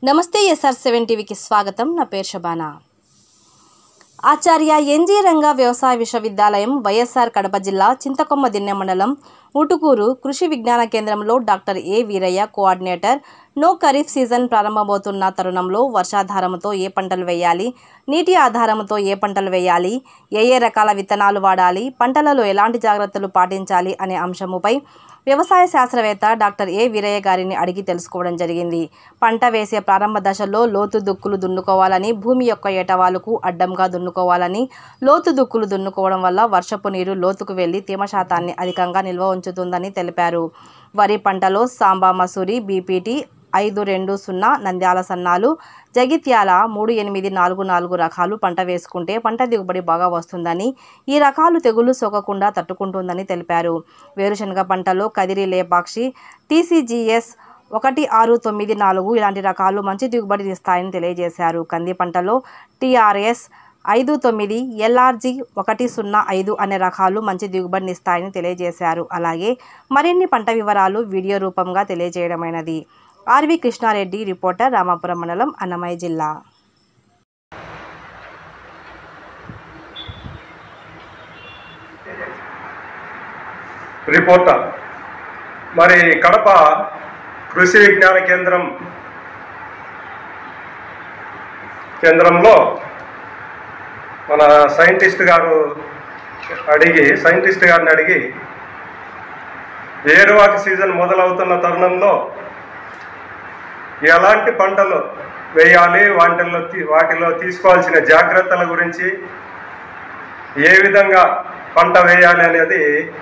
నమస్తే SR seven టీవీకి స్వాగతం నా పేరు శబానా ఆచార్య ఎన్జీ రంగా వ్యవసాయ విశ్వవిద్యాలయం వైఎస్ఆర్ కడప జిల్లా చింతకొమ్మ దిన్నె మండలం ఉటుకూరు కృషి విజ్ఞాన కేంద్రంలో డాక్టర్ ఏ వీరయ్య కోఆర్డినేటర్ నో ఖరీఫ్ సీజన్ ప్రారంభమవుతున్న తరుణంలో వర్షాధారంతో ఏ పంటలు వేయాలి నీటి ఆధారంతో ఏ పంటలు వేయాలి ఏ ఏ రకాల విత్తనాలు వాడాలి పంటలలో ఎలాంటి జాగ్రత్తలు పాటించాలి అనే అంశముపై వ్యవసాయ శాస్త్రవేత్త డాక్టర్ ఏ వీరయ్య గారిని అడిగి తెలుసుకోవడం జరిగింది పంట వేసే ప్రారంభ దశలో లోతు దుక్కులు దున్నుకోవాలని భూమి యొక్క ఏటవాలుకు అడ్డంగా దున్నుకోవాలని లోతు దుక్కులు దున్నుకోవడం వల్ల వర్షపు నీరు లోతుకు వెళ్లి తేమ శాతాన్ని అధికంగా నిల్వ ఉంచుతుందని తెలిపారు వరి పంటలో సాంబా మసూరి బీపీటీ ఐదు రెండు సున్నా నంద్యాల సన్నాలు జగిత్యాల మూడు ఎనిమిది నాలుగు నాలుగు రకాలు పంట వేసుకుంటే పంట దిగుబడి బాగా వస్తుందని ఈ రకాలు తెగులు సోకకుండా తట్టుకుంటుందని తెలిపారు వేరుశనగ పంటలో కదిరి లేపాక్షి టీసీజీఎస్ ఒకటి ఆరు తొమ్మిది నాలుగు ఇలాంటి రకాలు మంచి దిగుబడిని ఇస్తాయని తెలియజేశారు కంది పంటలో టీఆర్ఎస్ ఐదు తొమ్మిది ఎల్ఆర్జీ ఒకటి సున్నా ఐదు అనే రకాలు మంచి దిగుబడిని ఇస్తాయని తెలియజేశారు అలాగే మరిన్ని పంట వివరాలు వీడియో రూపంగా తెలియజేయడమైనది ఆర్వి కృష్ణారెడ్డి రిపోర్టర్ రామాపురం మండలం అన్నమయ్య జిల్లా రిపోర్టర్ మరి కడప కృషి విజ్ఞాన కేంద్రం కేంద్రంలో మన సైంటిస్ట్ గారు అడిగి సైంటిస్ట్ గారిని అడిగి ఏరువాకి సీజన్ మొదలవుతున్న తరుణంలో ఎలాంటి పంటలు వేయాలి వాటిల్లో తీ- వాటిలో తీసుకోవాల్సిన జాగ్రత్తల గురించి ఏ విధంగా పంట వేయాలి అనేది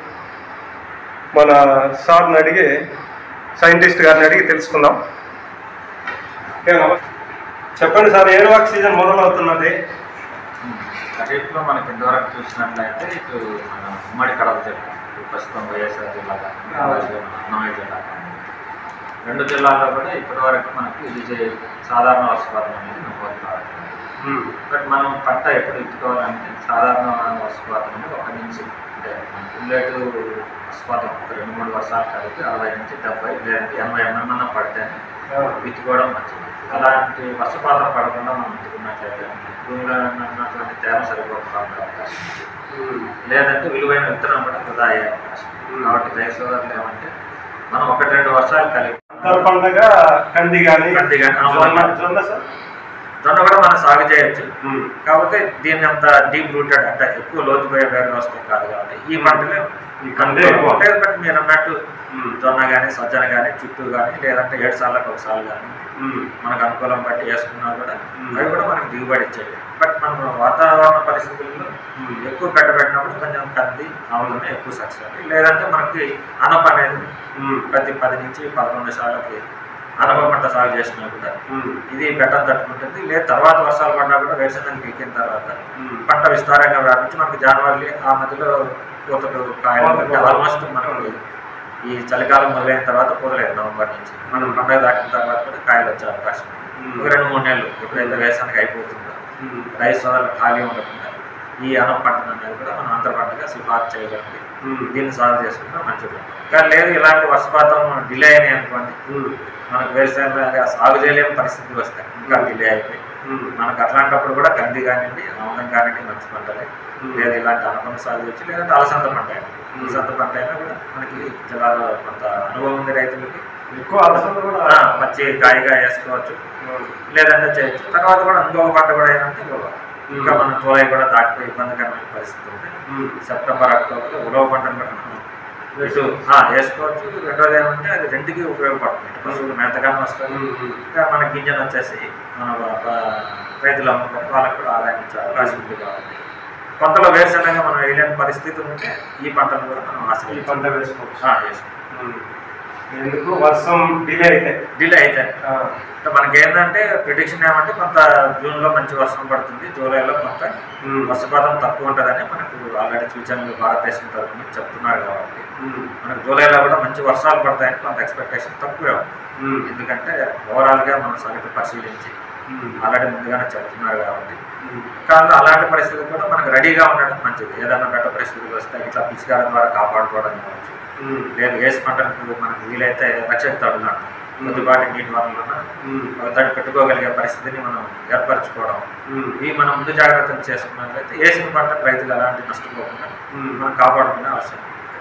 మన సార్ని అడిగి సైంటిస్ట్ గారిని అడిగి తెలుసుకుందాం ఏ నమస్తే. చెప్పండి సార్ ఏరువాక్ సీజన్ మొదలవుతున్నది ఖరీఫ్లో మనకి ఇంతవరకు చూసినట్లయితే ఇటు మన ఉమ్మడి కడప జిల్లా ఇటు ప్రస్తుతం వైఎస్ఆర్ జిల్లా కానీ అలాగే మన అన్నమయ్య జిల్లా కానీ రెండు జిల్లాల్లో కూడా ఇప్పటివరకు మనకి ఇది చే- సాధారణ వర్షపాతం అనేది నమోదు కావట్లేదు బట్ మనం పంట ఎప్పుడు ఎత్తుకోవాలంటే సాధారణ వర్షపాతం అంటే ఒక నుంచి అంటే మనకి ఉల్లేటు వర్షపాతం ఒక రెండు మూడు వర్షాలు కలిపి అరవై నుంచి డెబ్బై లేదంటే ఎనభై ఎంఎం పడితేనే విత్తుకోవడం మంచిది అలాంటి వర్షపాతం పడకుండా మనం విత్తుకున్నట్లయితే భూమిలో ఉన్నటువంటి తేమ సరిపోకుండా ఉండే అవకాశం ఉంది లేదంటే విలువైన విత్తనం కూడా వృధా అయ్యే అవకాశం ఉంది కాబట్టి రైతు సోదరులు ఏమంటే మనం ఒకటి రెండు వర్షాలు కలిపి అంతర పంటగ కంది కానీ కంది గాని, ఆ, జొన్న జొన్న సార్ జొన్న కూడా మనం సాగు చేయొచ్చు కాకపోతే దీన్ని అంత డీప్ రూటెడ్ అంటే ఎక్కువ లోతుపోయే వేరు వ్యవస్థ కాదు కాబట్టి ఈ పంటలే ఈ కందే ఎక్కువ. అంటే బట్ మీరు అన్నట్టు జొన్న కానీ సజ్జన కానీ చుట్టూ కానీ లేదంటే ఏడు సార్లకు ఒకసారి కానీ మనకు అనుకూలం బట్టి వేసుకున్నా కూడా మ్మ్. అవి కూడా మనకి దిగుబడి ఇచ్చేవి బట్ మనం వాతావరణ పరిస్థితుల్లో ఎక్కువ పెట్టబెట్టినప్పుడు కొంచెం కంది ఆవులనే ఎక్కువ సక్సెస్ అవుతాయి లేదంటే మనకి అనప అనేది ప్రతి పది నుంచి పదకొండు సార్లకి అనప పంట సాగు చేసినా కూడా ఇది బెటర్ తట్టుకుంటుంది లేదు తర్వాత వర్షాలు పడ్డా కూడా వేరుశనగ ఎక్కిన తర్వాత పంట విస్తారంగా వ్యాపించి మనకి జనవరి ఆ మధ్యలో పూతలు కాయలు పూత, అంటే పూత. ఆల్మోస్ట్ మనకి ఈ చలికాలం మొదలైన తర్వాత పూతలేదు నవంబర్ నుంచి మనం పండుగ దాటిన తర్వాత కూడా కాయలు వచ్చే అవకాశం ఉంది. ఒక రెండు మూడు నెలలు ఎప్పుడైతే వేసానికి అయిపోతుందో రైస్ సోదరులు ఖాళీ ఉండకుండా ఈ అన్నం పంట అనేది కూడా మనం అంతర పంటగా సిఫార్సు చేయగలిగి దీన్ని సాగు చేసుకుంటే మంచిది కానీ లేదు ఇలాంటి వర్షపాతం డిలే అయినాయి అనుకోండి మనకు వ్యవసాయంలో సాగు చేయలేని పరిస్థితి వస్తాయి ఇంకా డిలే అయిపోయి మనకు అట్లాంటప్పుడు కూడా కంది కానివ్వండి ఆముదం కానివ్వండి మంచి పంటలే లేదా ఇలాంటి అనుకున్న సాగు చేయొచ్చు లేదంటే అలసంద పంట అయినా అలసంద పంట అయినా కూడా మనకి జిల్లాలో కొంత అనుభవం ఉంది రైతులకి ఎక్కువ అలసంద కూడా ఆ, పచ్చి కాయగా వేసుకోవచ్చు లేదంటే చేయొచ్చు తర్వాత కూడా ఇంకొక పంట కూడా ఏంటంటే ఇంకొక ఇంకా మన తోలై కూడా దాటిపోయి ఇబ్బందికరమైన పరిస్థితి ఉంది సెప్టెంబర్ అక్టోబర్లో ఉలవ పంటను కూడా మనం ఇటు ఆ, వేసుకోవచ్చు రెండోది ఏమంటే అది రెండుకి ఉపయోగపడుతుంది ఇటు పశువులు మేతగానే వస్తుంది ఇంకా మన గింజను వచ్చేసి మన బ- బ- రైతులు అమ్ముకుంటే వాళ్ళకి కూడా ఆదాయం ఇచ్చే అవకాశం ఉంది కాబట్టి కొంతలో వేరుశనగ మనం వేయలేని పరిస్థితి ఉంటే ఈ పంటను కూడా మనం ఈ ఆశ్రయించాలి పంట వేసుకోవచ్చు వేసుకోవాలి ఎందుకు వర్షం డిలే అయితే డిలే అయితే అంటే మనకి ఏంటంటే ప్రిడిక్షన్ ఏమంటే కొంత జూన్లో మంచి వర్షం పడుతుంది జూలైలో కొంత వర్షపాతం తక్కువ ఉంటుందని మనకు ఆల్రెడీ సూచనలు భారతదేశం తరఫు నుంచి చెప్తున్నారు కాబట్టి మనకు జూలైలో కూడా మంచి వర్షాలు పడతాయని కొంత ఎక్స్పెక్టేషన్ తక్కువే ఉంది ఎందుకంటే ఓవరాల్గా మనం సగటు పరిశీలించి ఆల్రెడీ ముందుగానే చెప్తున్నారు కాబట్టి కానీ అలాంటి పరిస్థితులు కూడా మనకు రెడీగా ఉండడం మంచిది ఏదైనా బెట్ట పరిస్థితులు వస్తే ఇట్లా పిచికారం ద్వారా కాపాడుకోవడం కావచ్చు లేదు వేసి పంటకు మనకు వీలైతే రక్షక తడులు అంటాం కొద్దిపాటి నీటి వనరులను ఉమ్, ఒక తడి పెట్టుకోగలిగే పరిస్థితిని మనం ఏర్పరచుకోవడం ఉమ్, ఇవి మనం ముందు జాగ్రత్తలు చేసుకున్నట్లయితే వేసిన పంట రైతులు ఎలాంటి నష్టపోకుండా ఉమ్, మనం కాపాడుకునే అవసరం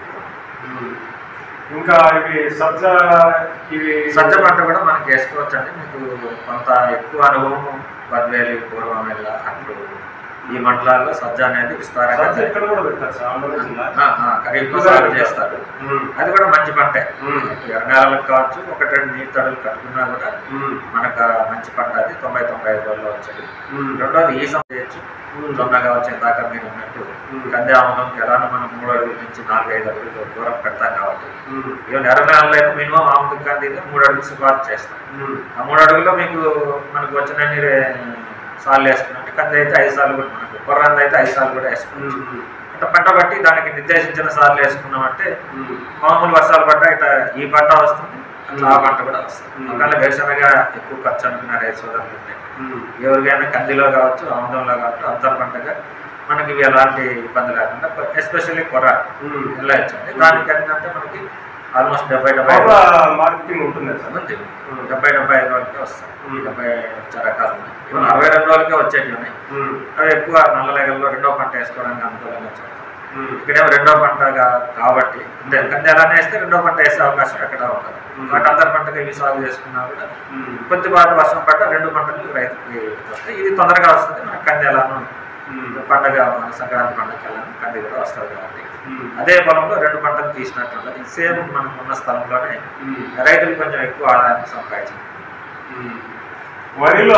ఉమ్. ఇంకా ఇవి సజ్జ ఇవి సజ్జ పంట కూడా మనకి వేసుకోవచ్చు అండి మీకు కొంత ఎక్కువ అనుభవం బద్వేలి పూర్వం వెళ్ళ అట్లు ఈ మండలాల్లో సజ్జ అనేది విస్తారంగా సజ్జ ఇక్కడ కూడా పెట్టారు సార్ ఆంధ్ర జిల్లా ఆ, ఆ, ఖరీఫ్లో సాగు చేస్తారు ఉమ్, అది కూడా మంచి పంటే ఉమ్, ఎర్రనేలకు కావచ్చు ఒకటి రెండు నీటి తడులు కట్టుకున్నా కూడా ఉమ్, మనకు మంచి పంట అది తొంభై తొంభై ఐదు రోజుల్లో వచ్చేది ఉమ్, రెండోది ఈ సమయం చేయొచ్చు ఉమ్, జొన్న కావచ్చు ఇందాక మీరు ఉన్నట్టు ఉమ్, కంది ఆముదంకి ఎలానో మనం మూడు అడుగుల నుంచి నాలుగు ఐదు అడుగులు దూరం పెడతాం కాబట్టి ఉమ్, ఈవెన్ ఎర్ర నెలలో అయితే మినిమం ఆముదం కంది మూడు అడుగులు సిఫార్సు చేస్తాం ఉమ్, ఆ మూడు అడుగుల్లో మీకు మనకు వచ్చినన్ని సార్లు వేసుకున్నాం అంటే కంది అయితే ఐదు సార్లు కూడా మనకు కొర్రంది అయితే ఐదు సార్లు కూడా వేసుకున్నాం ఉమ్, అంటే పంట బట్టి దానికి నిర్దేశించిన సార్లు వేసుకున్నామంటే ఉమ్, మామూలు వర్షాలు పడ్డా ఇట్లా ఈ పంట వస్తుంది అట్లా ఆ పంట కూడా వస్తుంది మ్మ్. ఒకవేళ వేరుశనగ ఎక్కువ ఖర్చు అనుకున్న రైతు సోదరులు ఉంటే ఉమ్, ఎవరికైనా కందిలో కావచ్చు ఆముదంలో కావచ్చు అంతర పంటగా మనకి ఇవి ఎలాంటి ఇబ్బంది లేకుండా ఎస్పెషల్లీ కొర్ర ఉమ్. వెళ్ళచ్చు దానికి ఏంటంటే మనకి ఆల్మోస్ట్ డెబ్బై డెబ్బై బాగా మార్కెటింగ్ ఉంటుంది సార్ ఉంది ఉమ్. డెబ్బై డెబ్బై ఐదు రోజులకే వస్తాయి మ్మ్. డెబ్బై వచ్చే రకాలు ఉన్నాయి ఇవాళ అరవై రెండు రోజులకే వచ్చేవి ఉన్నాయి ఉమ్, అవి ఎక్కువ నల్ల లేగల్లో రెండో పంట వేసుకోవడానికి అనుకూలంగా చెప్తాం ఉమ్, ఇక్కడేమో రెండో పంట కా- కాబట్టి అంటే కంది ఎలానే వేస్తే రెండో పంట వేసే అవకాశం ఎక్కడ ఉండదు మ్మ్. కాబట్టి అందరి పంటగా ఇవి సాగు చేసుకున్నా కూడా ఉమ్, కొద్దిపాటి వర్షం పడ్డ రెండు పంటలు రైతుకి వస్తాయి ఇది తొందరగా వస్తుంది మనకి కంది ఎలానో ఉమ్, పండగ మన సంక్రాంతి పండగకి వెళ్ళాను కంది కూడా వస్తుంది కాబట్టి ఉమ్, అదే పొలంలో రెండు పంటలు తీసినట్టు ఉంటుంది సేమ్ మనకు ఉన్న స్థలంలోనే ఉమ్, రైతులు కొంచెం ఎక్కువ ఆదాయం సంపాదించారు ఉమ్. వరిలో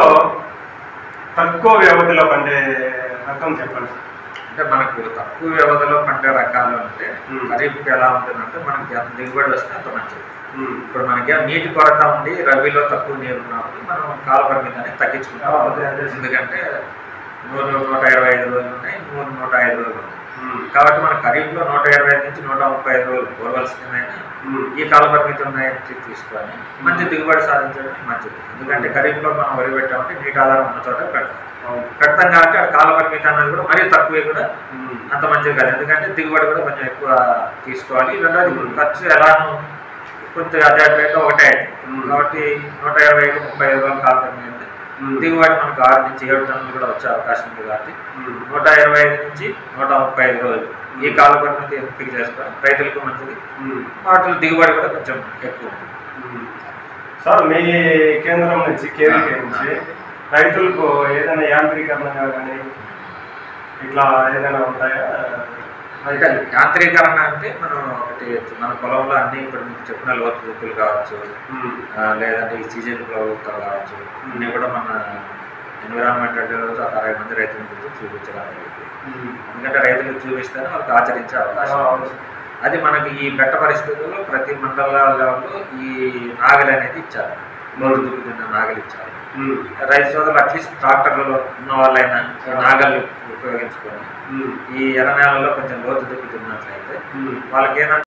తక్కువ వ్యవధిలో పండే రకం చెప్పండి సార్ అంటే మనకు తక్కువ వ్యవధిలో పండే రకాలు అంటే మ్మ్. ఖరీఫ్కి ఎలా ఉంటుందంటే మనకి ఎంత దిగుబడి వస్తే అంత మంచిది ఉమ్, ఇప్పుడు మనకి ఆ నీటి కొరత ఉండి రబీలో తక్కువ నీరు ఉన్నప్పుడు మనం కాల పరిమితి అనేది ఆ, తగ్గించుకుంటాం అదే, అదే. ఎందుకంటే నూరు నూట ఇరవై ఐదు రోజులు ఉన్నాయి నూరు నూట ఐదు రోజులు ఉన్నాయి ఉమ్, కాబట్టి మన ఖరీఫ్లో నూట ఇరవై ఐదు నుంచి నూట ముప్పై ఐదు రోజులు కోరవలసినమైన ఉమ్, ఈ కాల పరిమితి ఉన్నాయని తీసుకొని మంచి దిగుబడి సాధించడం మంచిది ఎందుకంటే ఖరీఫ్లో మనం వరి పెట్టామంటే నీటి ఆధారం ఉన్న చోట పెడతాం అవును. పెడతాం కాబట్టి ఆ కాల పరిమితి అన్నది కూడా మరీ తక్కువే కూడా ఉమ్, అంత మంచిది కాదు ఎందుకంటే దిగుబడి కూడా కొంచెం ఎక్కువ తీసుకోవాలి రెండోది ఖర్చు ఎలానో కొంచెం అదే రేట్లో ఒకటే మ్మ్. కాబట్టి నూట ఇరవై ఐదు ముప్పై ఐదు రోజులు కాల పరిమితి ఉంది. ఉమ్, దిగుబడి మనకు ఆరు నుంచి ఏడు టన్నులు కూడా వచ్చే అవకాశం ఉంది కాబట్టి ఉమ్, నూట ఇరవై ఐదు నుంచి నూట ముప్పై ఐదు రోజులు ఈ కాల పరిమితి ఎంపిక చేసుకోవాలి రైతులకు మంచిది ఉమ్, వాటిలో దిగుబడి కూడా కొంచెం ఎక్కువ ఉంటుంది ఉమ్. సార్ మీ కేంద్రం నుంచి కేవీకే నుంచి రైతులకు ఏదైనా యాంత్రీకరణగా కానీ ఇట్లా ఏదైనా ఉంటాయా అంటే యాంత్రీకరణ అంటే మనం ఒకటి మన పొలంలో అన్ని ఇప్పుడు మీకు చెప్పిన లోతు దుక్కులు కావచ్చు ఉమ్, ఆ, లేదంటే ఈ సీజన్ ప్రభుత్వం కావచ్చు ఇవన్నీ కూడా మన ఎన్విరాన్మెంటల్ రోజు ఒక అరవై మంది రైతుల గురించి చూపించడానికి ఉమ్. ఎందుకంటే రైతులకు చూపిస్తేనే వాళ్ళకి ఆచరించే ఆ, అవకాశం అవును. అది మనకి ఈ పెట్ట పరిస్థితుల్లో ప్రతి మండలాల్లో ఈ నాగలి అనేది ఇచ్చారు లోతు దుక్కుతున్న నాగలి ఇచ్చారు ఉమ్, రైతు సోదరులు అట్లీస్ట్ ట్రాక్టర్లలో ఉన్న వాళ్ళైనా ఈ నాగళ్ళు ఉపయోగించుకొని ఉమ్, ఈ ఎర్ర నేలలో కొంచెం లోతు దుక్కుతున్నట్లయితే ఉమ్. వాళ్ళకి ఏంటంటే